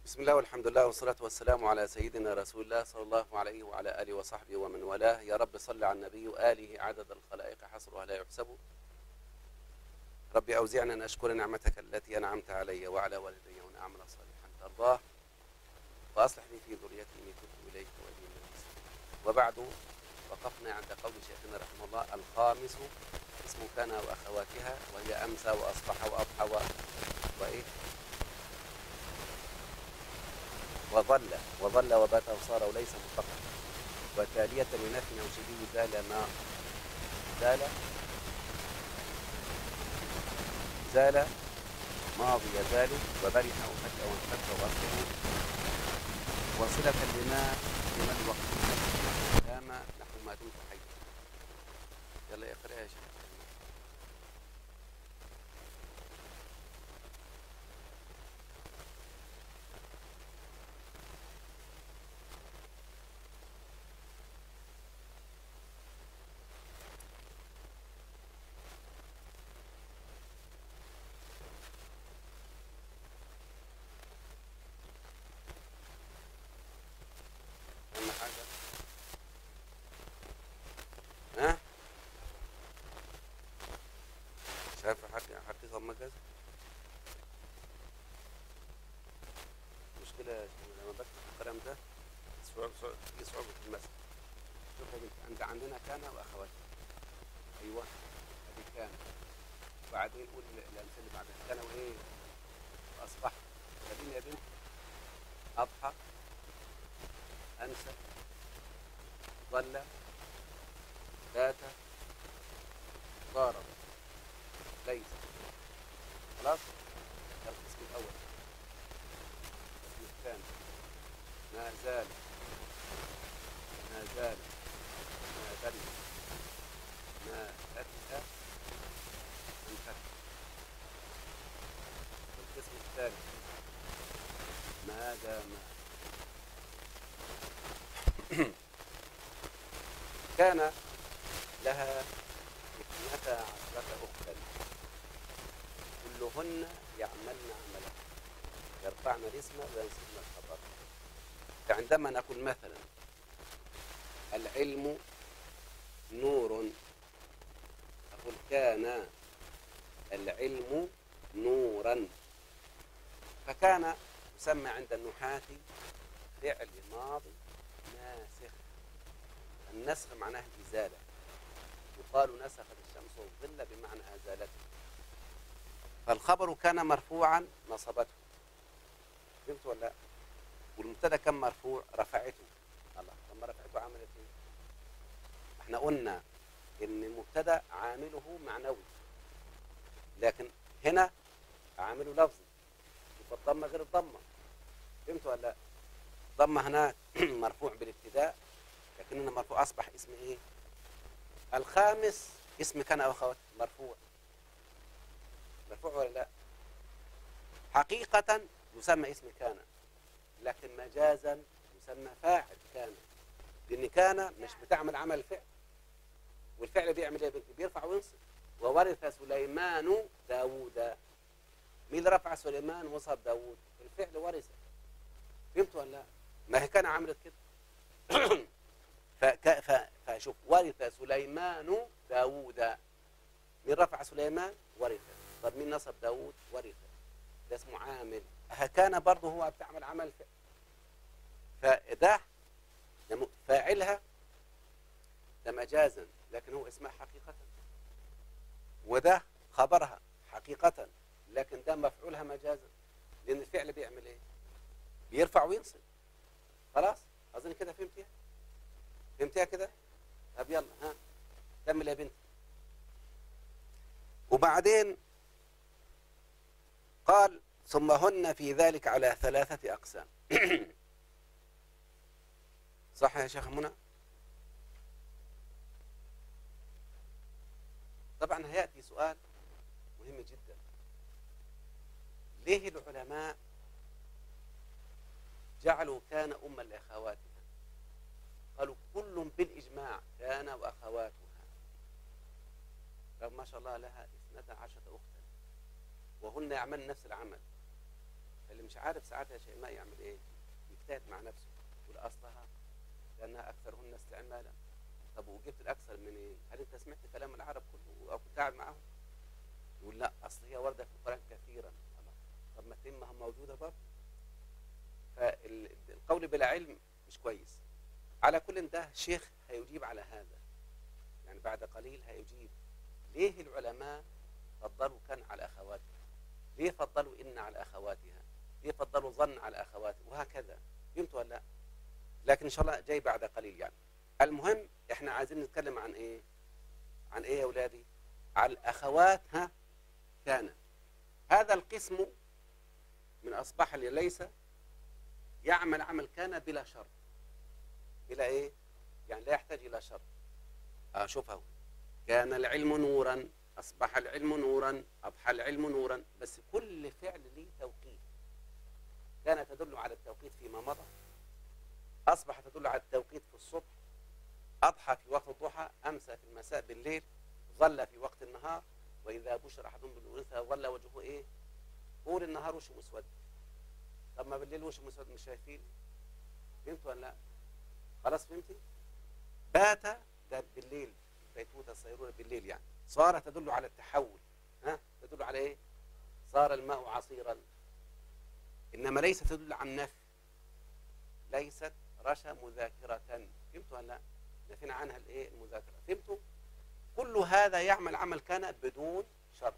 بسم الله والحمد لله والصلاة والسلام على سيدنا رسول الله صلى الله عليه وعلى آله وصحبه ومن والاه يا رب صل على النبي وآله عدد الخلائق حصرها لا يحسب ربي أوزعنا أن أشكر نعمتك التي أنعمت علي وعلى والدي وأن أعمل صالحا ترضاه وأصلح لي في ذريتي إني تبت إليك وإني من المسلمين وبعد وقفنا عند قول شيخنا رحمه الله الخامس اسم كان وأخواتها وهي أمسى وأصبح وأضحى و... وإيه وظل وظل وبات وصار وليس مطلقا وتالية لنفي أو شبيه زال ما زال زال ماضي يزال وبرح وفك وانفك وأصله وصلة لما لما الوقت دام نحو ما دمت حيا يلا اقرأ يا شيخ أهم حاجة ها شايف حق حقيقة مجاز مشكلة يا شيخ، لما بكتب الكلام ده صعوبة في صعوبة في المسح شوف يا بنت عند عندنا كان وأخواتها أيوه هذه كان وبعدين قول الأمثلة اللي بعدها كان وإيه وأصبح بعدين يا بنت أضحى أنسى ظل بات ضارب ليس خلاص ده القسم الأول القسم الثاني ما زال ما زال ما بل ما أتى انفتح القسم الثالث ما دام كان لها اثنتا عشرة أختا كلهن يعملن عملا يرفعن الاسم وينصبن الخبر فعندما نقول مثلا العلم نور أقول كان العلم نورا فكان يسمى عند النحاة فعل ماضي ناسخ النسخ معناه الإزالة يقال نسخت الشمس الظل بمعنى أزالته فالخبر كان مرفوعا نصبته فهمت ولا لا؟ والمبتدا كان مرفوع رفعته الله لما رفعته عملت ايه؟ احنا قلنا ان المبتدا عامله معنوي لكن هنا عامله لفظي يبقى الضمه غير الضمه فهمت ولا لا؟ ضمه هناك مرفوع بالابتداء لكننا مرفوع اصبح اسم ايه الخامس اسم كان او اخوات مرفوع مرفوع ولا لا حقيقة يسمى اسم كان لكن مجازا يسمى فاعل كان لان كان مش بتعمل عمل الفعل والفعل بيعمل ايه بيرفع وينصب وورث سليمان داوود مين اللي رفع سليمان وصب داوود الفعل ورث فهمت ولا لا ما هي كان عملت كده فك... ف... فشوف ورث سليمان داوود مين رفع سليمان ورث طب مين نصب داوود ورث ده اسمه عامل ها كان برضه هو بتعمل عمل ف... فده ده فاعلها ده مجازا لكن هو اسمها حقيقة وده خبرها حقيقة لكن ده مفعولها مجازا لأن الفعل بيعمل ايه بيرفع وينصب خلاص أظن كده فهمتيها فهمتيها كده طب يلا ها كمل يا بنتي وبعدين قال ثم هن في ذلك على ثلاثة أقسام صح يا شيخ منى طبعا هيأتي سؤال مهم جدا ليه العلماء جعلوا كان أما لأخواتها قالوا كل بالإجماع كان وأخواتها رغم ما شاء الله لها اثنتا عشرة أختا وهن يعملن نفس العمل اللي مش عارف ساعتها شيء ما يعمل ايه يجتهد مع نفسه يقول اصلها لانها اكثرهن استعمالا طب وجبت الاكثر من ايه هل انت سمعت كلام العرب كله او كنت قاعد معاهم يقول لا اصل هي ورده في القران كثيرا طب ما تمها موجوده برضه فالقول بلا علم مش كويس على كل ده شيخ هيجيب على هذا يعني بعد قليل هيجيب ليه العلماء فضلوا كان على اخواتها ليه فضلوا ان على اخواتها ليه فضلوا ظن على اخواتها وهكذا فهمت ولا لا لكن ان شاء الله جاي بعد قليل يعني المهم احنا عايزين نتكلم عن ايه عن ايه يا اولادي عن الاخوات ها كان هذا القسم من اصبح اللي ليس يعمل عمل كان بلا شرط بلا ايه يعني لا يحتاج الى شرط اه شوف اهو كان العلم نورا اصبح العلم نورا اضحى العلم نورا بس كل فعل ليه توقيت كان تدل على التوقيت فيما مضى اصبح تدل على التوقيت في الصبح اضحى في وقت الضحى امسى في المساء بالليل ظل في وقت النهار واذا بشر احدهم بالانثى ظل وجهه ايه طول النهار وشه مسود طب ما بالليل وشه مسود مش شايفين فهمت ولا لا خلاص فهمتي بات ده بالليل بيتوته الصيرورة بالليل يعني صار تدل على التحول ها تدل على ايه صار الماء عصيرا انما ليس تدل على النفي ليست رشا مذاكرة فهمت ولا لا نفينا عنها الايه المذاكرة فهمتوا كل هذا يعمل عمل كان بدون شرط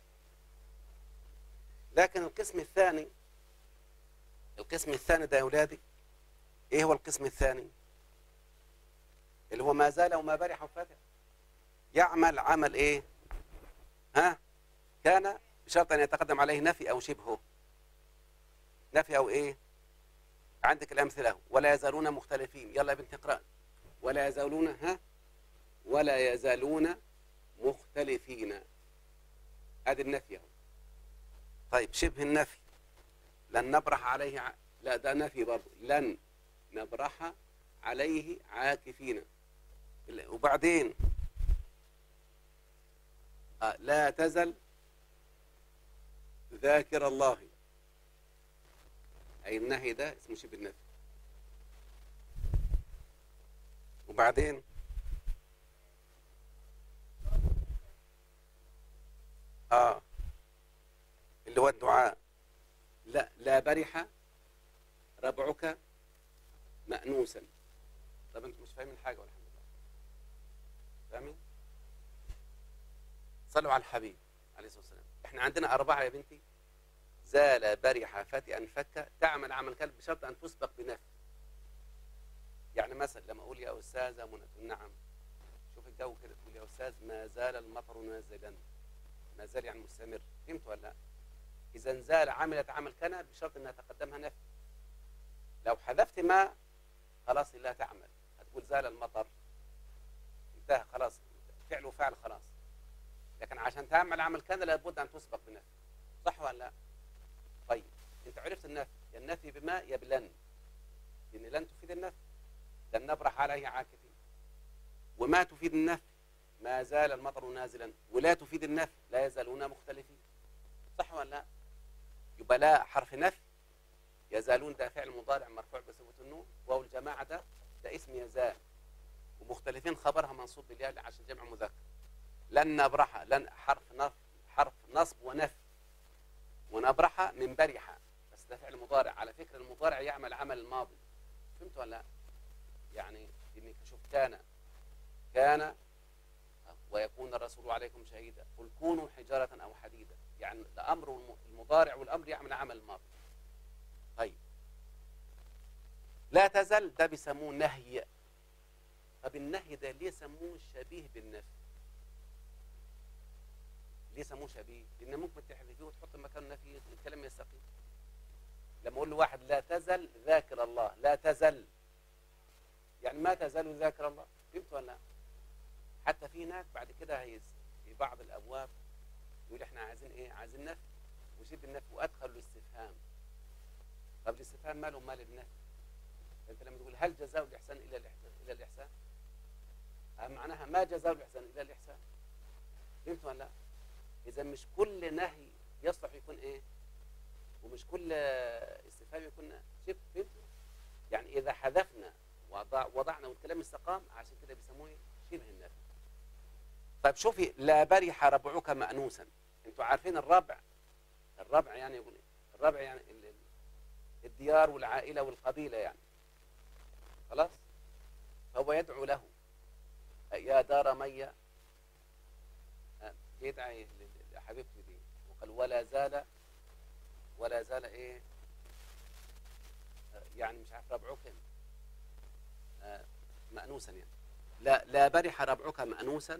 لكن القسم الثاني القسم الثاني ده يا اولادي ايه هو القسم الثاني اللي هو ما زال وما برح وفتح يعمل عمل ايه ها كان بشرط ان يتقدم عليه نفي او شبهه نفي او ايه عندك الامثله ولا يزالون مختلفين يلا يا بنت اقرا ولا يزالون ها ولا يزالون مختلفين ادي النفي اهو طيب شبه النفي لن نبرح عليه ع... لا ده نفي برضه لن نبرح عليه عاكفين وبعدين آه لا تزل ذاكر الله أي النهي ده اسمه شبه النفي وبعدين آه اللي هو الدعاء لا لا برح ربعك مأنوسا طب انتم مش فاهمين حاجة والحمد لله فاهمين صلوا على الحبيب عليه الصلاة والسلام احنا عندنا أربعة يا بنتي زال برح فتئا فك تعمل عمل كلب بشرط أن تسبق بنفي يعني مثلا لما أقول يا أستاذة منى نعم شوف الجو كده تقول يا أستاذ ما زال المطر نازلا ما زال يعني مستمر فهمت ولا لا إذا زال عملت عمل كان بشرط أنها تقدمها نفي لو حذفت ما خلاص لا تعمل هتقول زال المطر انتهى خلاص فعل وفعل خلاص لكن عشان تعمل عمل كان لابد أن تسبق بنفي صح ولا لا طيب انت عرفت النفي يا النفي بما يا بلن لأن لن تفيد النفي لن نبرح عليه عاكفين وما تفيد النفي ما زال المطر نازلا ولا تفيد النفي لا يزالون مختلفين صح ولا لا يبقى لا حرف نفي يزالون ده فعل مضارع مرفوع بصفة النون واو الجماعة ده ده اسم يزال ومختلفين خبرها منصوب بالياء عشان جمع مذكر لن نبرح لن حرف نصب حرف نصب ونفي ونبرح من برح بس ده فعل مضارع على فكرة المضارع يعمل عمل الماضي فهمت ولا لا يعني انك شوف كان كان ويكون الرسول عليكم شهيدا قل كونوا حجارة أو حديدا يعني الأمر المضارع والأمر يعمل عمل الماضي طيب لا تزل ده بيسموه نهي طب النهي ده ليه سموه شبيه بالنفي ليه سموه شبيه لان ممكن تحذفيه وتحط مكانه نفي الكلام يستقيم لما اقول لواحد لا تزل ذاكر الله لا تزل يعني ما تزال ذاكر الله فهمت ولا لا حتى في هناك بعد كده هيز في بعض الابواب يقول احنا عايزين ايه عايزين نفي وشبه النفي وادخل الاستفهام طب الاستفهام ماله مال النفي انت لما تقول هل جزاء الاحسان الى الاحسان الى الاحسان معناها ما جزاء الاحسان الى الاحسان فهمت ولا لا اذا مش كل نهي يصلح يكون ايه ومش كل استفهام يكون شبه فهمتوا يعني اذا حذفنا وضع وضعنا والكلام استقام عشان كده بيسموه إيه؟ شبه النفي طيب شوفي لا برح ربعك مأنوسا انتوا عارفين الربع الربع يعني يقول إيه؟ الربع يعني ال- ال- الديار والعائله والقبيله يعني خلاص فهو يدعو له يا دار مية آه، يدعي ل- لحبيبتي دي وقال ولا زال ولا زال ايه آه، يعني مش عارف ربعك آه، مأنوسا يعني لا لا برح ربعك مأنوسا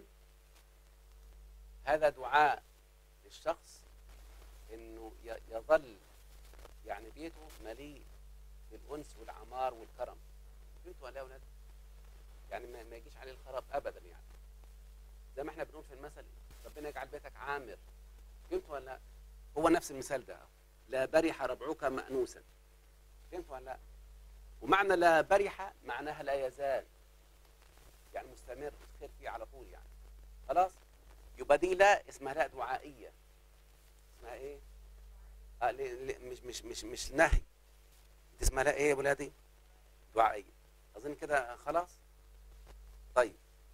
هذا دعاء للشخص انه ي- يظل يعني بيته مليء بالانس والعمار والكرم فهمتوا ولا يا اولاد؟ يعني ما, ما يجيش عليه الخراب ابدا يعني زي ما احنا بنقول في المثل ربنا يجعل بيتك عامر فهمتوا ولا لا؟ هو نفس المثال ده لا برح ربعك مأنوسا فهمتوا ولا لا؟ ومعنى لا برح معناها لا يزال يعني مستمر الخير فيه على طول يعني خلاص يبقى دي لا اسمها لا دعائيه اسمها ايه؟ آه ل- ل- مش مش مش مش نهي دي اسمها لا ايه يا ولادي؟ دعائيه اظن كده خلاص طيب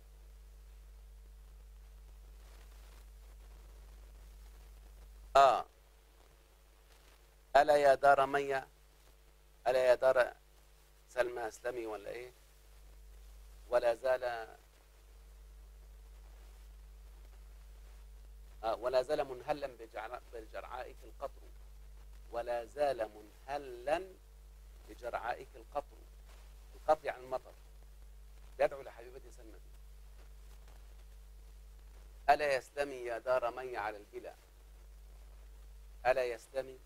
اه الا يا دار مية الا يا دار سلمى اسلمي ولا ايه ولا زال آه ولا زال منهلا بجعر- بجرعائك القطر ولا زال منهلا بجرعائك القطر القطر يعني المطر يدعو لحبيبتي سلمى ألا يسلمي يا دار مي على البلا ألا يسلمي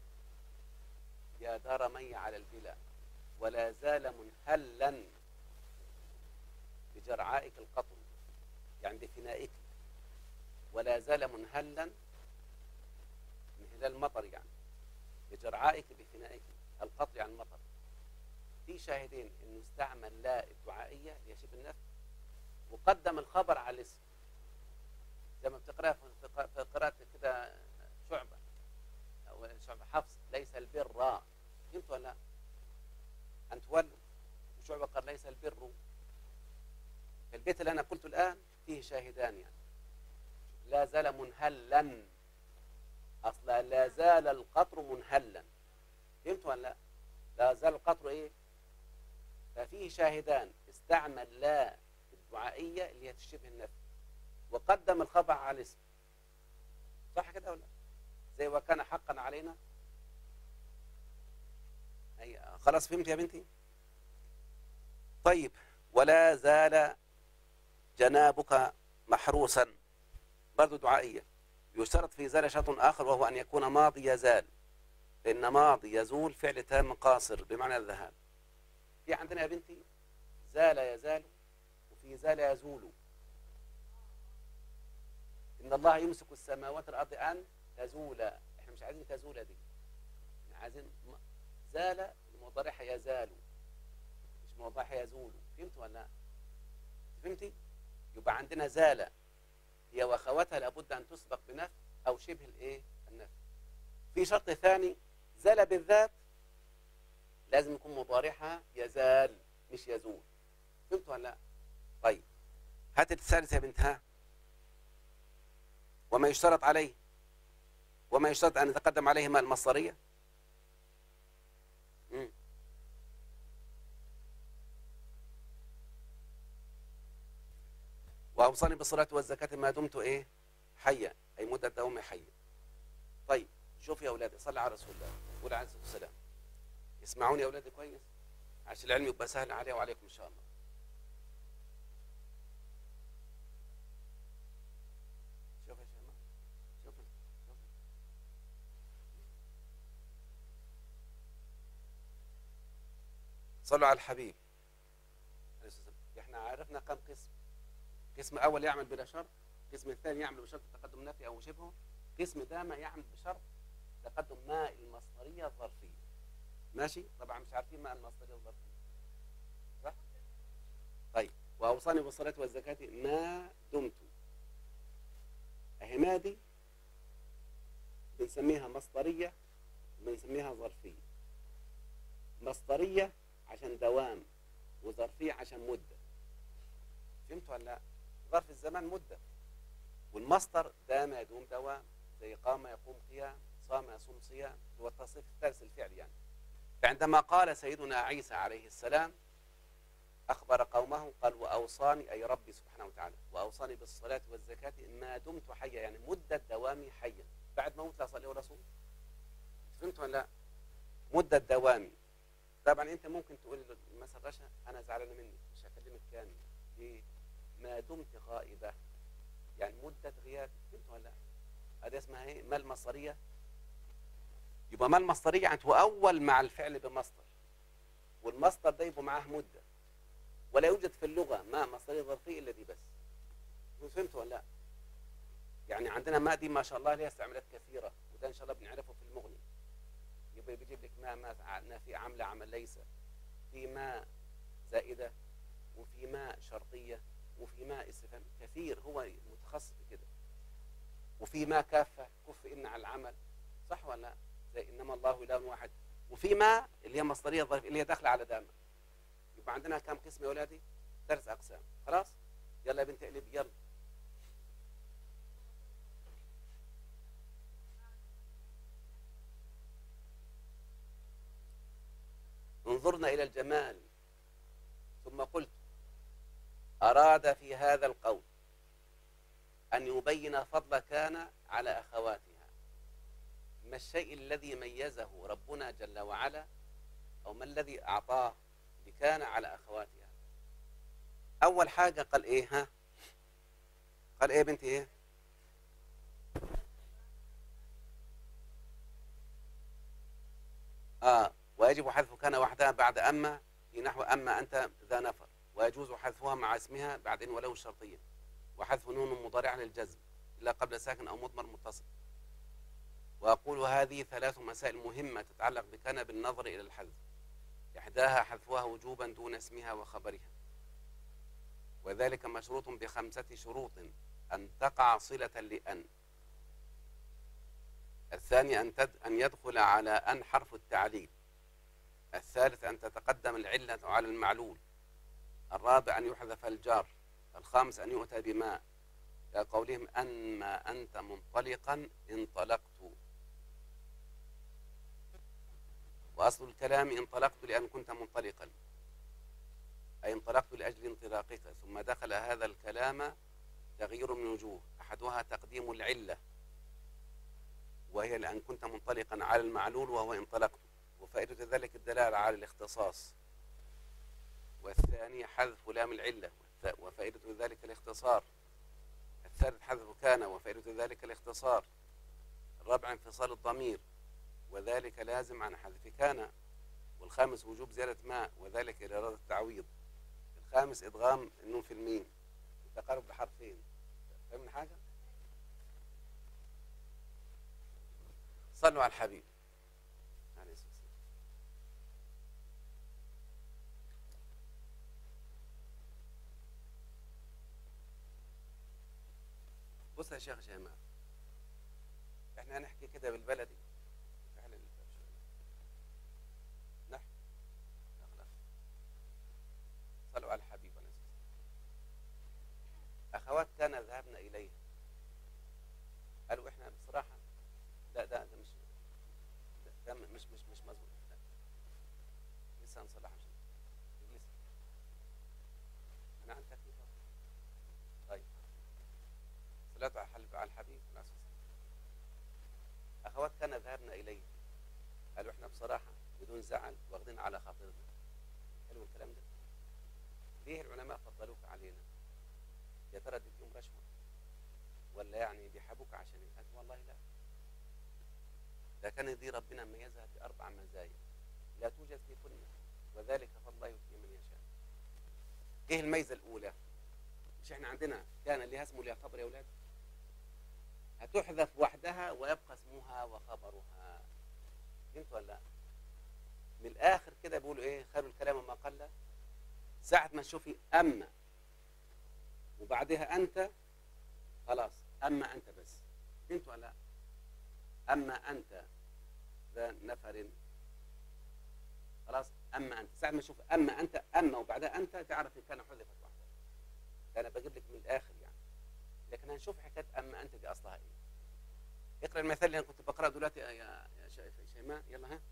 يا دار مي على البلا ولا زال منهلا بجرعائك القطر يعني بفنائك ولا زال منهلا انهلال المطر يعني بجرعائك بفنائك القطر يعني المطر في شاهدين انه استعمل لا الدعائيه ليشب النفي وقدم الخبر على الاسم زي ما بتقرا في في- في قراءه كده شعبه او شعبه حفص ليس البر فهمت ولا لا؟ ان تولوا وشعبه قال ليس البر البيت اللي انا قلته الان فيه شاهدان يعني لا زال منهلا اصلا لا زال القطر منهلا فهمت ولا لا؟ لا زال القطر ايه؟ ففيه شاهدان استعمل لا الدعائيه اللي هي تشبه النفي وقدم الخبر على الاسم صح كده ولا لا؟ زي وكان حقا علينا أي خلاص فهمت يا بنتي طيب ولا زال جنابك محروسا برضو دعائية يشترط في زال شرط آخر وهو أن يكون ماضي يزال لأن ماضي يزول فعل تام قاصر بمعنى الذهاب في عندنا يا بنتي زال يزال وفي زال يزول إن الله يمسك السماوات والأرض أن تزولا إحنا مش عايزين تزول دي إحنا عايزين م- زال المضارع يزال مش مضارع يزول فهمت ولا لا؟ فهمتي؟ يبقى عندنا زال هي واخواتها لابد ان تسبق بنفي او شبه الايه؟ النفي. في شرط ثاني زال بالذات لازم يكون مضارعها يزال مش يزول. فهمت ولا لا؟ طيب هات الثالث يا بنتها وما يشترط عليه وما يشترط ان يتقدم عليه ما المصدريه مم. واوصاني بالصلاه والزكاه ما دمت ايه حيا اي مده دومي حيا طيب شوف يا اولادي صلى على رسول الله قول عليه الصلاه والسلام اسمعوني يا اولادي كويس عشان العلم يبقى سهل علي وعليكم ان شاء الله شوف يا شيماء شوف شوف صلوا على الحبيب عليه الصلاة والسلام. احنا عرفنا كم قسم قسم اول يعمل بلا شرط قسم الثاني يعمل بشرط تقدم نفي او شبهه قسم ده ما يعمل بشرط تقدم ما المصدريه الظرفيه ماشي طبعا مش عارفين ما المصدريه الظرفيه صح طيب واوصاني بالصلاه والزكاه ما دمت اهي ما دي بنسميها مصدريه بنسميها ظرفيه مصدريه عشان دوام وظرفيه عشان مده فهمتوا ولا لا ظرف الزمان مده والمصدر دام يدوم دوام زي قام يقوم قيام صام يصوم صيام هو التصريف الثالث الفعل يعني فعندما قال سيدنا عيسى عليه السلام أخبر قومه قال وأوصاني أي ربي سبحانه وتعالى وأوصاني بالصلاة والزكاة ما دمت حيا يعني مدة دوامي حيا بعد موت لا صلي ولا صوم فهمت ولا لا مدة دوامي طبعا أنت ممكن تقول مثلا رشا أنا زعلانة منك مش هكلمك كامل ليه ما دمت غائبة يعني مدة غياب فهمت ولا لا هذه اسمها ايه ما المصدرية يبقى ما المصدرية يعني تؤول مع الفعل بمصدر والمصدر ده يبقى معاه مدة ولا يوجد في اللغة ما مصدرية ظرفية إلا دي بس فهمت ولا لا يعني عندنا ما دي ما شاء الله لها استعمالات كثيرة وده إن شاء الله بنعرفه في المغني يبقى بيجيب لك ما ما في عاملة عمل ليس في ما زائدة وفي ما شرطية وفي ما استفهام كثير هو متخصص في كده وفي ما كافة كف إن على العمل صح ولا لا زي إنما الله إله واحد وفي ما اللي هي مصدرية ظرفية اللي هي داخلة على دامة يبقى عندنا كم قسم يا أولادي ثلاث أقسام خلاص يلا يا بنت اقلب يلا انظرنا إلى الجمال ثم قلت أراد في هذا القول أن يبين فضل كان على أخواتها ما الشيء الذي ميزه ربنا جل وعلا أو ما الذي أعطاه لكان على أخواتها أول حاجة قال إيه ها قال إيه بنتي إيه آه ويجب حذف كان وحدها بعد أما في نحو أما أنت ذا نفر ويجوز حذفها مع اسمها بعدين ولو الشرطية وحذف نون مضارع للجزم إلا قبل ساكن أو مضمر متصل وأقول هذه ثلاث مسائل مهمة تتعلق بكان بالنظر إلى الحذف إحداها حذفها وجوبا دون اسمها وخبرها وذلك مشروط بخمسة شروط أن تقع صلة لأن الثاني أن, تد أن يدخل على أن حرف التعليل الثالث أن تتقدم العلة على المعلول الرابع أن يحذف الجار الخامس أن يؤتى بما كقولهم أنما أنت منطلقا انطلقت وأصل الكلام انطلقت لأن كنت منطلقا أي انطلقت لأجل انطلاقك ثم دخل هذا الكلام تغيير من وجوه أحدها تقديم العلة وهي لأن كنت منطلقا على المعلول وهو انطلقت وفائدة ذلك الدلالة على الاختصاص والثاني حذف لام العلة وفائدة ذلك الاختصار الثالث حذف كان وفائدة ذلك الاختصار الرابع انفصال الضمير وذلك لازم عن حذف كان والخامس وجوب زيادة ما وذلك لإرادة التعويض الخامس إدغام النون في الميم التقارب بحرفين فهمنا حاجة؟ صلوا على الحبيب بص يا شيخ شيماء احنا هنحكي كده بالبلدي فعلا نحكي نخلق صلوا على الحبيب عليه الصلاه اخوات كان ذهبنا اليها قالوا احنا بصراحه لا ده ده مش ده, ده مش مش مش مظبوط لسه هنصلحها مش لسه انا عن تكليف طيب صلاة على الحبيب أخوات كان ذهبنا إليه قالوا إحنا بصراحة بدون زعل واخدين على خاطرنا حلو الكلام ده ليه العلماء فضلوك علينا يا ترى اديتهم رشوة ولا يعني بيحبوك عشان قال والله لا ده كان دي ربنا ميزها بأربع مزايا لا توجد في كل وذلك فضل الله يؤتي من يشاء ايه الميزه الاولى مش احنا عندنا كان اللي اسمه ليعتبر يا اولاد هتحذف وحدها ويبقى اسمها وخبرها فهمت ولا لا من الاخر كده بيقولوا ايه خير الكلام ما قل ساعه ما تشوفي اما وبعدها انت خلاص اما انت بس فهمت ولا لا اما انت ذا نفر خلاص اما انت ساعه ما تشوف اما انت اما وبعدها انت تعرف ان كان حذفت واحده انا بجيب لك من الاخر يعني لكن هنشوف حكايه اما انت دي اصلها ايه اقرا المثال اللي انا كنت بقراه دلوقتي يا يا شا- شيماء يلا ها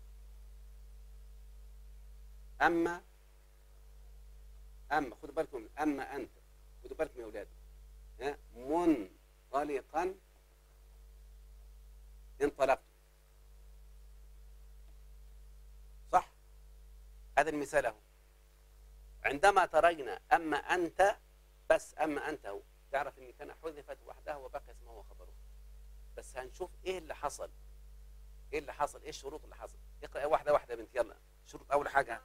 اما اما خدوا بالكم اما انت خدوا بالكم يا اولاد ها منطلقا انطلقت صح هذا المثال اهو عندما ترينا اما انت بس اما انت هو تعرف ان كان حذفت وحدها وبقي اسمه وخبره بس هنشوف ايه اللي حصل ايه اللي حصل ايه الشروط اللي حصل اقرا واحده واحده يا بنت يلا شروط اول حاجه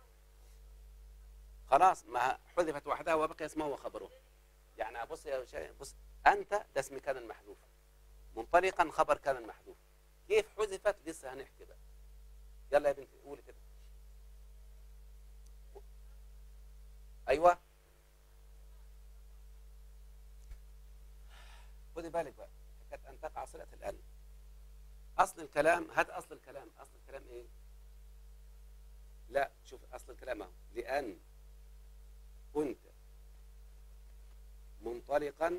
خلاص ما حذفت وحدها وبقي اسمه وخبره يعني بص يا شيخ بص انت ده اسم كان المحذوف منطلقا خبر كان المحذوف كيف حذفت لسه هنحكي بقى يلا يا بنتي قولي كده ايوه خدي بالك بقى حكايه ان تقع صله الان اصل الكلام هذا اصل الكلام اصل الكلام ايه لا شوف اصل الكلام اهو لان كنت منطلقا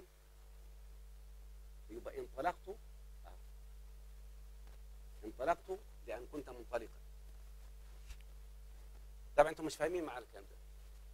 يبقى انطلقت أهو. انطلقت لان كنت منطلقا طبعا انتم مش فاهمين مع الكلام ده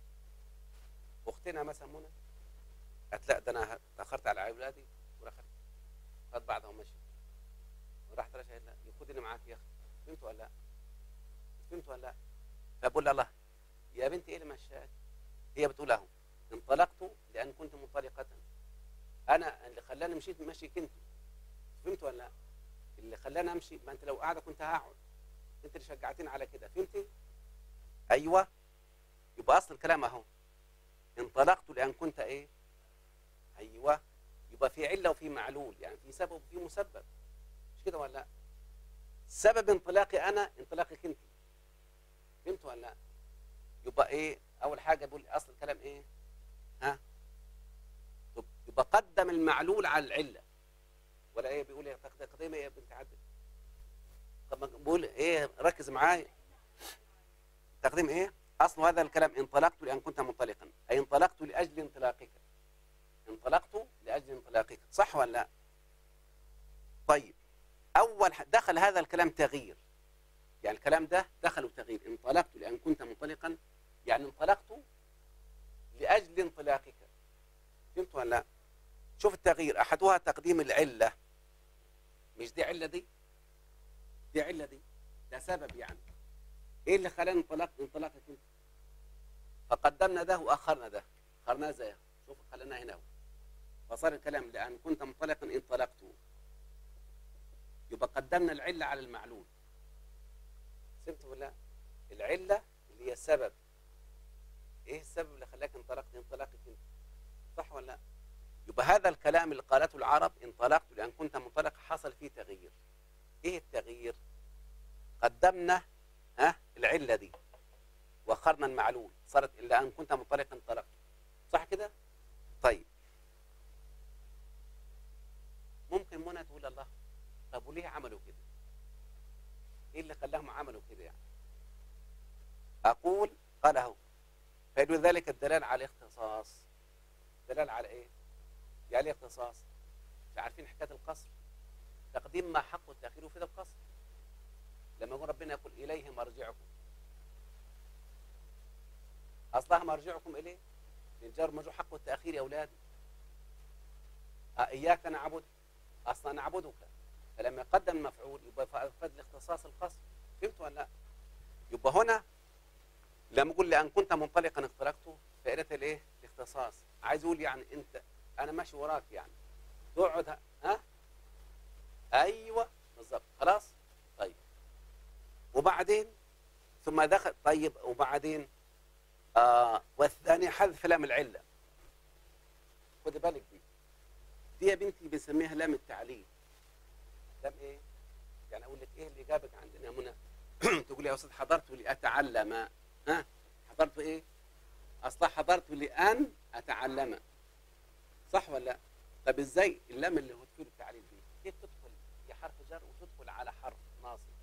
اختنا مثلا منى قالت لا ده انا تاخرت على اولادي ورخت خد بعضها ومشي وراحت رشا قالت لا ياخدني معاك يا اخي فهمت ولا لا فهمت ولا لا فبقول لها الله يا بنتي ايه اللي مشاك هي بتقول اهو انطلقت لان كنت منطلقه انا اللي خلاني مشيت مشيك انت فهمت ولا لا اللي خلاني امشي ما انت لو قاعده كنت هقعد انت اللي شجعتني على كده فهمتي ايوه يبقى اصل الكلام اهو انطلقت لان كنت ايه ايوه يبقى في عله وفي معلول يعني في سبب وفي مسبب مش كده ولا لا سبب انطلاقي انا انطلاقك انت فهمت ولا لا يبقى ايه اول حاجه بقول اصل الكلام ايه ها طب يبقى قدم المعلول على العله ولا ايه بيقول ايه تقديم ايه يا بنت عدل طب ما بقول ايه ركز معايا تقديم ايه اصل هذا الكلام انطلقت لان كنت منطلقا اي انطلقت لاجل انطلاقك انطلقت لاجل انطلاقك صح ولا لا طيب اول ح- دخل هذا الكلام تغيير يعني الكلام ده دخله تغيير انطلقت لان كنت منطلقا يعني انطلقت لاجل انطلاقك فهمت ولا لا شوف التغيير احدها تقديم العله مش دي عله دي دي عله دي ده سبب يعني ايه اللي خلانا انطلق انطلاقك انت فقدمنا ده واخرنا ده اخرناه زي شوف خلينا هنا اهو فصار الكلام لان كنت منطلقا انطلقت يبقى قدمنا العله على المعلول فهمت ولا لا؟ العله اللي هي السبب ايه السبب اللي خلاك انطلقت انطلاقك انت صح ولا لا يبقى هذا الكلام اللي قالته العرب انطلقت لان كنت منطلق حصل فيه تغيير ايه التغيير قدمنا ها العله دي واخرنا المعلول صارت الا ان كنت منطلقا انطلقت صح كده طيب ممكن منى تقول الله طب وليه عملوا كده ايه اللي خلاهم عملوا كده يعني اقول قال اهو فيدل ذلك الدلال على الاختصاص دلال على ايه يعني ايه اختصاص مش عارفين حكايه القصر تقديم ما حق التاخير في القصر لما يقول ربنا يقول اليه مرجعكم اصلها مرجعكم اليه للجار مرجوع حق التاخير يا اولادي آه، اياك نعبد اصلا نعبدك فلما يقدم المفعول يبقى فاد الاختصاص القصر فهمت ولا لا يبقى هنا لما يقول لان كنت منطلقا اخترقته فائده الايه الاختصاص عايز يقول يعني انت انا ماشي وراك يعني تقعد ها- ها ايوه بالظبط خلاص طيب وبعدين ثم دخل طيب وبعدين آه والثاني حذف لام العله خد بالك دي دي يا بنتي بنسميها لام التعليل لام ايه يعني اقول لك ايه اللي جابك عندنا يا منى تقول يا استاذ حضرت لاتعلم ها حضرت ايه اصلا حضرت لان اتعلم صح ولا لا طب ازاي اللام اللي هو تفيد التعليل دي كيف تدخل هي حرف جر وتدخل على حرف ناصب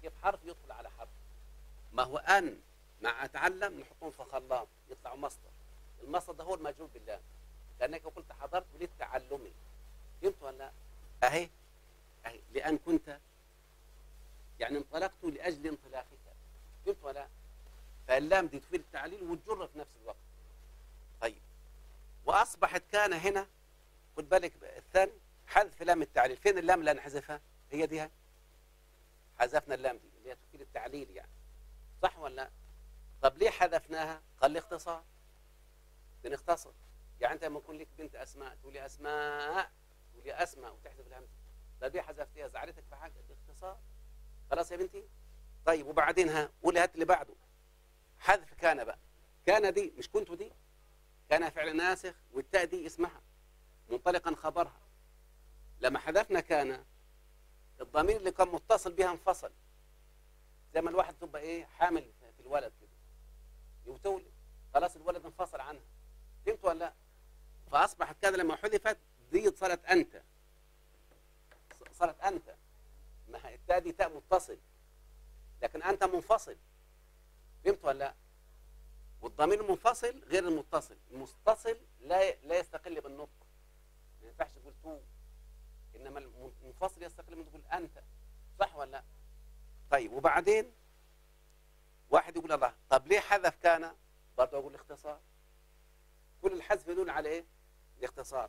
كيف حرف يدخل على حرف ما هو ان مع اتعلم نحطهم في خلاط يطلعوا مصدر المصدر ده هو المجرور بالله لانك قلت حضرت للتعلم فهمت ولا لا؟ اهي اهي لان كنت يعني انطلقت لاجل انطلاقك فهمت ولا لا؟ فاللام دي تفيد التعليل والجر في نفس الوقت طيب واصبحت كان هنا خد بالك الثاني حذف لام التعليل فين اللام اللي هنحذفها هي دي هاي. حذفنا اللام دي اللي هي تفيد التعليل يعني صح ولا لا طب ليه حذفناها قال لي اختصار بنختصر يعني انت لما يكون لك بنت اسماء تقولي اسماء تقولي اسماء وتحذف الهمزه طب ليه حذفتيها زعلتك في حاجه باختصار خلاص يا بنتي طيب وبعدين ها قولي هات اللي بعده حذف كان بقى كان دي مش كنت دي كان فعل ناسخ والتاء دي اسمها منطلقا خبرها لما حذفنا كان الضمير اللي كان متصل بها انفصل زي ما الواحد تبقى ايه حامل في الولد كده وتولد خلاص الولد انفصل عنها فهمت ولا لا فاصبحت كذا لما حذفت دي صارت انت صارت انت ما هي التاء دي تاء متصل لكن انت منفصل فهمت ولا لا والضمير المنفصل غير المتصل المتصل لا لا يستقل بالنطق ما ينفعش تقول تو انما المنفصل يستقل من تقول انت صح ولا لا طيب وبعدين واحد يقول الله طب ليه حذف كان برضه اقول الاختصار كل الحذف يدل على ايه الاختصار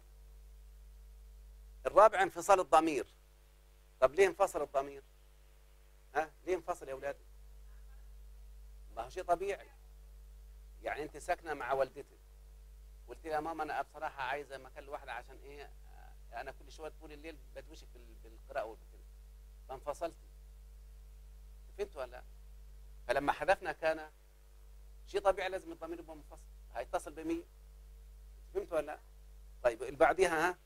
الرابع انفصال الضمير طب ليه انفصل الضمير ها ليه انفصل يا اولاد ما هو شيء طبيعي يعني انت ساكنه مع والدتك قلت لها ماما انا بصراحه عايزه مكان لوحدي عشان ايه انا كل شويه طول الليل بدوشك بالقراءه وكده فانفصلتي فهمت ولا لا فلما حذفنا كان شيء طبيعي لازم الضمير يبقى منفصل هيتصل بمين فهمت ولا لا طيب اللي بعديها ها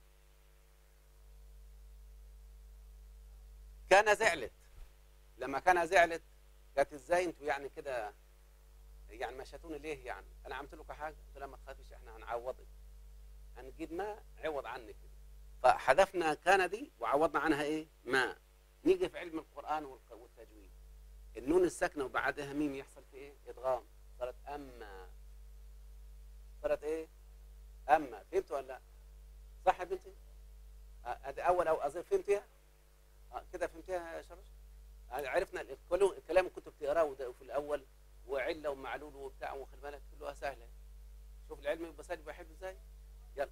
كان زعلت لما كان زعلت قالت ازاي انتوا يعني كده يعني مشيتوني ليه يعني انا عملت لكم حاجه قلت لها ما تخافيش احنا هنعوضك هنجيب ما عوض عنك كده فحذفنا كان دي وعوضنا عنها ايه ما نيجي في علم القران والتجويد النون الساكنه وبعدها ميم يحصل في ايه ادغام صارت اما صارت ايه اما فهمت ولا لا صح يا بنتي هذا اول او اظن فهمتيها آه كده فهمتيها يا شرش عرفنا الكلام اللي كنت بتقراه في الاول وعله ومعلول وبتاع وخلي بالك كلها سهله شوف العلم يبقى سهل يبقى حلو ازاي يلا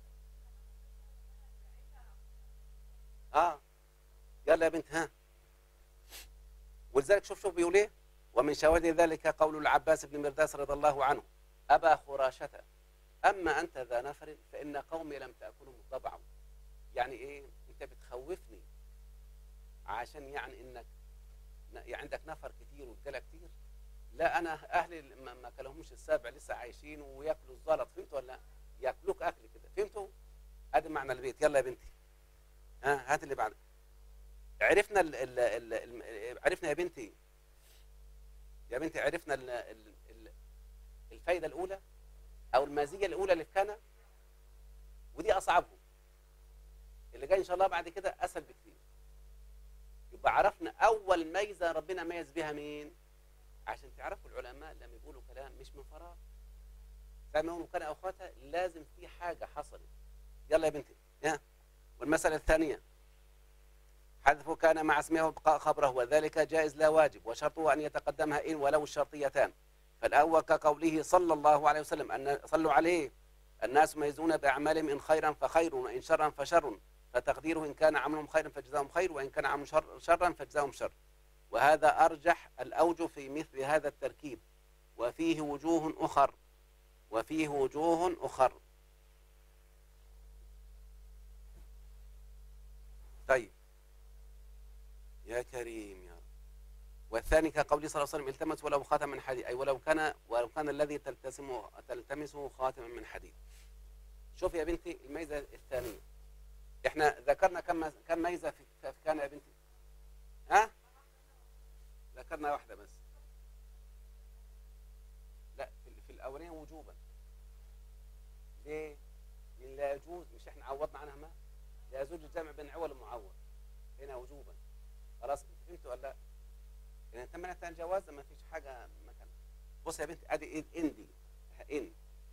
اه يلا يا بنت ها ولذلك شوف شوف بيقول ايه ومن شواهد ذلك قول العباس بن مرداس رضي الله عنه ابا خراشة اما انت ذا نفر فان قومي لم تاكلهم الضبع يعني ايه انت بتخوفني عشان يعني انك يعني عندك نفر كتير ورجاله كتير لا انا اهلي ما كلهمش السبع لسه عايشين وياكلوا الزلط فهمت ولا لا ياكلوك اكل كده فهمتوا ادي معنى البيت يلا يا بنتي ها هات اللي بعد عرفنا ال ال ال ال عرفنا يا بنتي يا بنتي عرفنا ال ال ال الفايده الاولى او المزيه الاولى اللي في كان ودي اصعبهم اللي جاي ان شاء الله بعد كده اسهل بكثير يبقى عرفنا اول ميزه ربنا ميز بها مين عشان تعرفوا العلماء لما يقولوا كلام مش من فراغ فما يقولوا كان اخواتها لازم في حاجه حصلت يلا يا بنتي ها والمساله الثانيه حذف كان مع اسمه وابقاء خبره وذلك جائز لا واجب وشرطه ان يتقدمها ان ولو الشرطيتان فالاول كقوله صلى الله عليه وسلم ان صلوا عليه الناس ميزون باعمالهم ان خيرا فخير وان شرا فشر فتقديره ان كان عملهم خيرا فجزاهم خير وان كان عملهم شر شرا فجزاهم شر وهذا أرجح الأوجه في مثل هذا التركيب وفيه وجوه أخر وفيه وجوه أخر طيب يا كريم يا رب والثاني كقول صلى الله عليه وسلم التمس ولو خاتم من حديد أي ولو كان ولو كان الذي تلتسم تلتمسه خاتما من حديد شوف يا بنتي الميزة الثانية احنا ذكرنا كم كم ميزة في كان يا بنتي ها ذكرنا واحدة بس لا في, في الأولين وجوبا ليه؟ لأن لا يجوز مش احنا عوضنا عنها ما لا يجوز الجمع بين عول ومعول هنا وجوبا خلاص انت فهمت ولا لا؟ يعني تمنع الجواز ما فيش حاجه مكان بص يا بنتي ادي إن- ان دي ان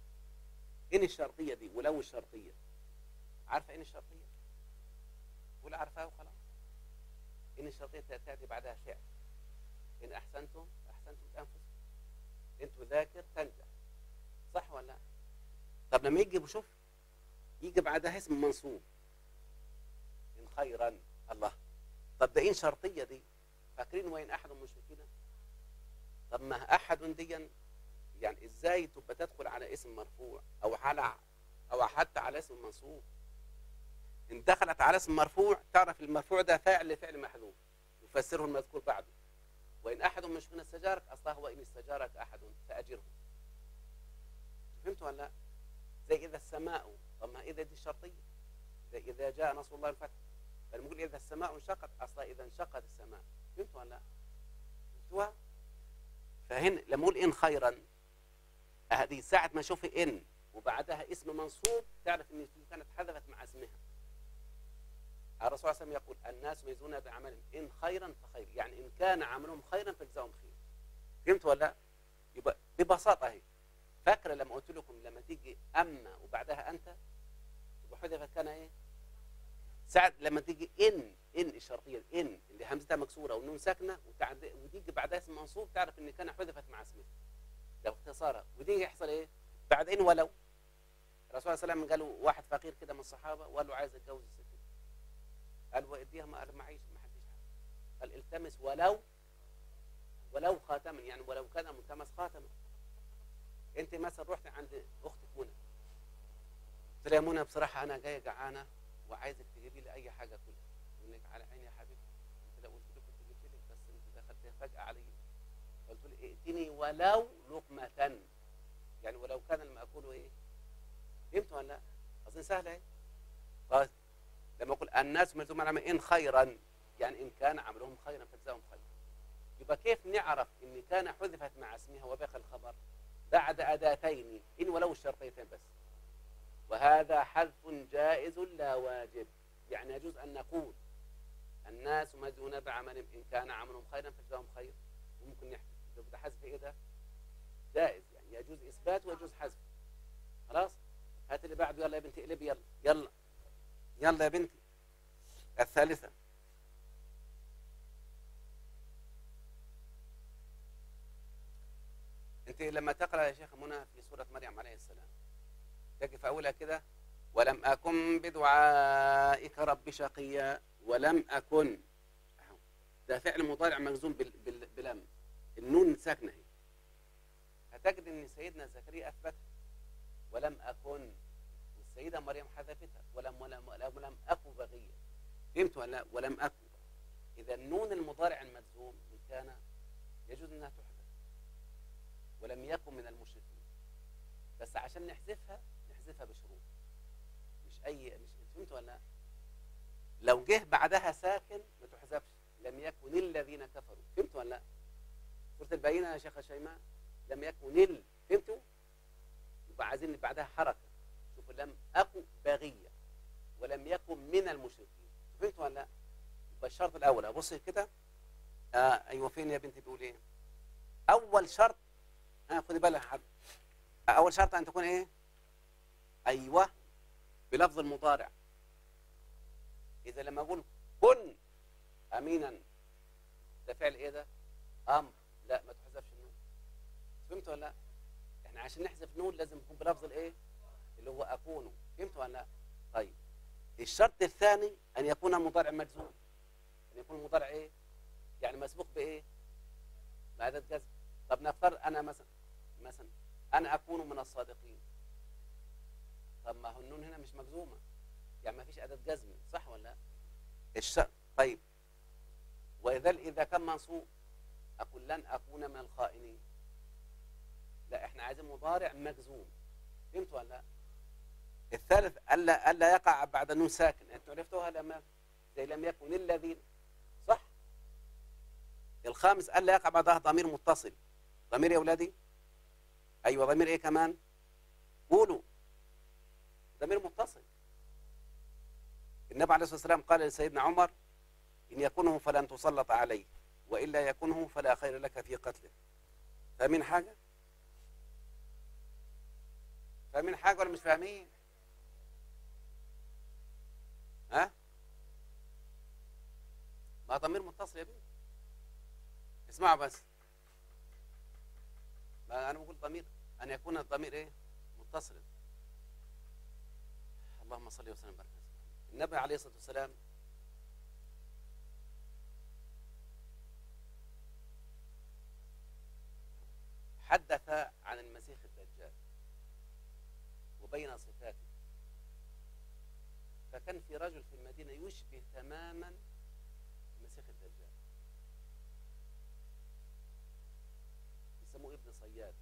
ان الشرطيه دي ولو الشرطيه عارفه ان الشرطيه ولا عارفاها وخلاص ان الشرطيه تاتي بعدها فعل ان احسنتم احسنتم لانفسكم ان تذاكر تنجح صح ولا لا طب لما يجي بشوف يجي بعدها اسم منصوب ان خيرا الله طب ده ان شرطيه دي فاكرين وين احد المشركين طب ما احد ديا يعني ازاي تبقى تدخل على اسم مرفوع او على او حتى على اسم منصوب ان دخلت على اسم مرفوع تعرف المرفوع ده فاعل لفعل محذوف يفسره المذكور بعده وان احد مشركين استجارك اصلا هو ان استجارك احد فاجره فهمتوا ولا لا؟ زي اذا السماء طب ما اذا دي الشرطيه زي اذا جاء نصر الله الفتح فنقول اذا السماء انشقت اصلا اذا انشقت السماء فهمتوا ولا لا؟ فهمتوها؟ فهنا لما اقول ان خيرا هذه ساعة ما اشوف ان وبعدها اسم منصوب تعرف ان دي كانت حذفت مع اسمها الرسول صلى الله عليه وسلم يقول الناس يجزون بعملهم ان خيرا فخير يعني ان كان عملهم خيرا فجزاهم خير فهمت ولا لا؟ يبقى ببساطه اهي فاكره لما قلت لكم لما تيجي اما وبعدها انت يبقى حذفت كان ايه؟ ساعة لما تيجي ان ان الشرطيه ان اللي همزتها مكسوره والنون ساكنه وتعد- وتيجي بعدها اسم منصوب تعرف ان كان حذفت مع اسمها ده باختصارها ودي يحصل ايه؟ بعد ان ولو الرسول صلى الله عليه وسلم قالوا واحد فقير كده من الصحابه وقال له عايز اتجوز الست دي. قال واديها ما قال معيش ما حدش حاجه قال التمس ولو ولو خاتما يعني ولو كان ملتمس خاتما انت مثلا رحت عند اختك منى قلت لها يا منى بصراحه انا جايه جعانه وعايزك تجيبي لي اي حاجه كلها يقول لك على عيني يا حبيبتي قلت لها قلت له كنت جبت لك بس انت دخلتها فجاه علي قلت له ائتني ولو لقمه يعني ولو كان المأكول ايه فهمت ولا لا اظن سهله ايه طيب لما اقول الناس ملزوم على ان خيرا يعني ان كان عملهم خيرا فجزاهم خيرا يبقى كيف نعرف ان كان حذفت مع اسمها وبقى الخبر بعد اداتين ان ولو الشرطيتين بس وهذا حذف جائز لا واجب يعني يجوز ان نقول الناس مجزون بعملهم ان كان عملهم خيرا فجزاهم خير وممكن نحذف يبقى حذف ايه ده جائز يعني يجوز اثبات ويجوز حذف خلاص هات اللي بعده يلا يا بنتي اقلبي يلا يلا يلا يا بنتي الثالثة انت لما تقرا يا شيخ منى في سورة مريم عليه السلام تجي في اولها كده ولم اكن بدعائك رب شقيا ولم اكن أهو. ده فعل مضارع مجزوم بال... بال... بلم النون ساكنه هي هتجد ان سيدنا زكريا اثبتها ولم اكن والسيده مريم حذفتها ولم ولم ولم, ولم اكو بغيه فهمت ولا لا؟ ولم اكو اذا النون المضارع المجزوم ان كان يجوز انها تحذف ولم يكن من المشركين بس عشان نحذفها نحذفها بشروط مش اي مش فهمت ولا لا؟ لو جه بعدها ساكن ما تحذفش لم يكن الذين كفروا فهمت ولا لا؟ سوره البينه يا شيخ شيماء لم يكن ال فهمتوا؟ يبقى عايزين بعدها حركه شوف لم اكن باغيه ولم يكن من المشركين فهمت ولا لا؟ يبقى الشرط الاول ابص كده آه ايوه فين يا بنتي بيقول ايه؟ اول شرط ها آه خدي بالك حد اول شرط ان تكون ايه؟ ايوه بلفظ المضارع اذا لما اقول كن امينا ده فعل ايه ده؟ امر لا ما تحذفش النون فهمت ولا لا؟ احنا عشان نحذف نون لازم يكون بلفظ الايه؟ اللي هو اكون فهمت ولا لا؟ طيب الشرط الثاني ان يكون المضارع مجزوم ان يكون المضارع ايه؟ يعني مسبوق بايه؟ بأداة جزم طب نفترض انا مثلا مثلا انا اكون من الصادقين طب ما هو النون هنا مش مجزومه يعني ما فيش اداه جزم صح ولا لا؟ الشرط طيب واذا اذا كان منصوب اقول لن اكون من الخائنين لا احنا عايزين مضارع مجزوم فهمت ولا لا؟ الثالث الا الا يقع بعد النون ساكن انتوا عرفتوها لما زي لم يكن الذين صح الخامس الا يقع بعدها ضمير متصل ضمير يا اولادي ايوه ضمير ايه كمان قولوا ضمير متصل النبي عليه الصلاه والسلام قال لسيدنا عمر ان يكونه فلن تسلط عليه وإلا يكونه فلا خير لك في قتله فاهمين حاجة؟ فاهمين حاجة ولا مش فاهمين؟ ها؟ ما ضمير متصل يا بني اسمعوا بس ما أنا بقول ضمير أن يكون الضمير إيه؟ متصلا اللهم صل وسلم وبارك على سيدنا النبي عليه الصلاة والسلام حدث عن المسيح الدجال وبين صفاته فكان في رجل في المدينة يشبه تماما المسيح الدجال يسموه ابن صياد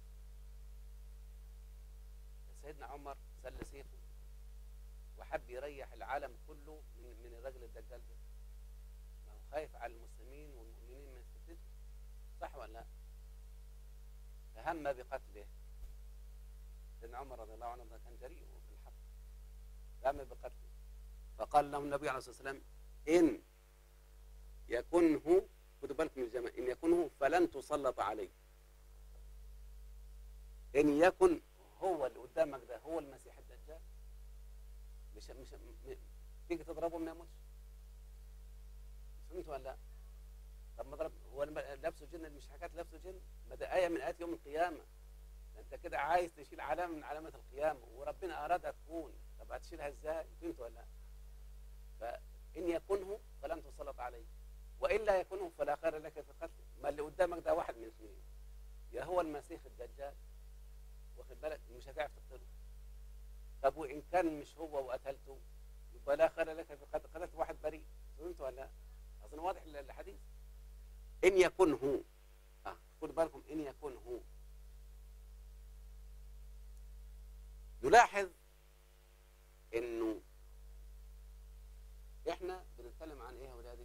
سيدنا عمر سل سيفه وحب يريح العالم كله من من الرجل الدجال ده ما هو خايف على المسلمين والمؤمنين من فتنته صح ولا لا؟ فهم بقتله سيدنا عمر رضي الله عنه ده كان جريء في الحق فهم بقتله فقال له النبي عليه الصلاه والسلام ان يكنه خدوا بالكم من الجماعه ان يكنه فلن تسلط عليه ان يكن هو اللي قدامك ده هو المسيح الدجال مش مش م- تيجي تضربه ما يموتش فهمت ولا لا؟ طب ما ضرب هو لما لابسه جن مش حكايه لابسه جن ما ده ايه من ايات يوم القيامه ده انت كده عايز تشيل علامه من علامات القيامه وربنا ارادها تكون طب هتشيلها ازاي؟ فهمت ولا لا؟ فان يكنه فلن تسلط عليه والا يكنه فلا خير لك في قتله ما اللي قدامك ده واحد من اثنين يا هو المسيح الدجال واخد بالك مش هتعرف تقتله طب وان كان مش هو وقتلته يبقى لا خير لك في قتل قتلت واحد بريء فهمت ولا لا؟ اظن واضح ال- الحديث ان يكن هو اه خدوا بالكم ان يكن هو نلاحظ انه احنا بنتكلم عن ايه يا ولادي؟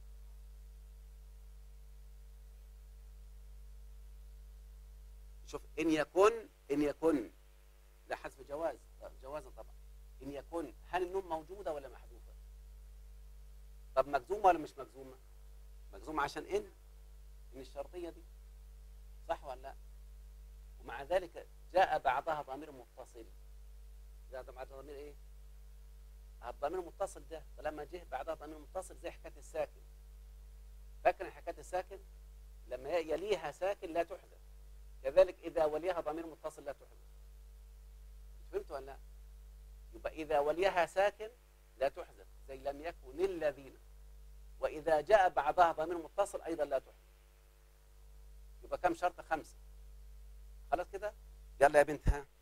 شوف ان يكن ان يكن لا حذف جواز جوازا طبعا ان يكن هل النون موجوده ولا محذوفه؟ طب مجزومه ولا مش مجزومه؟ مجزومه عشان ان ان الشرطيه دي صح ولا لا؟ ومع ذلك جاء بعدها ضمير متصل جاء بعدها ضمير ايه؟ الضمير المتصل ده فلما جه بعدها ضمير متصل زي حكايه الساكن فاكر حكايه الساكن لما يليها ساكن لا تحذف كذلك اذا وليها ضمير متصل لا تحذف فهمت ولا لا؟ يبقى اذا وليها ساكن لا تحذف زي لم يكن الذين واذا جاء بعدها ضمير متصل ايضا لا تحذف يبقى كم شرط خمسه خلاص كده يلا يا بنت ها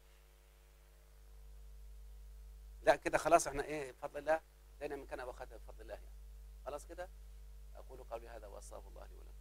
لا كده خلاص احنا ايه بفضل الله لنا من كان ابو خاتم بفضل الله يعني خلاص كده اقول قولي هذا واستغفر الله لي ولكم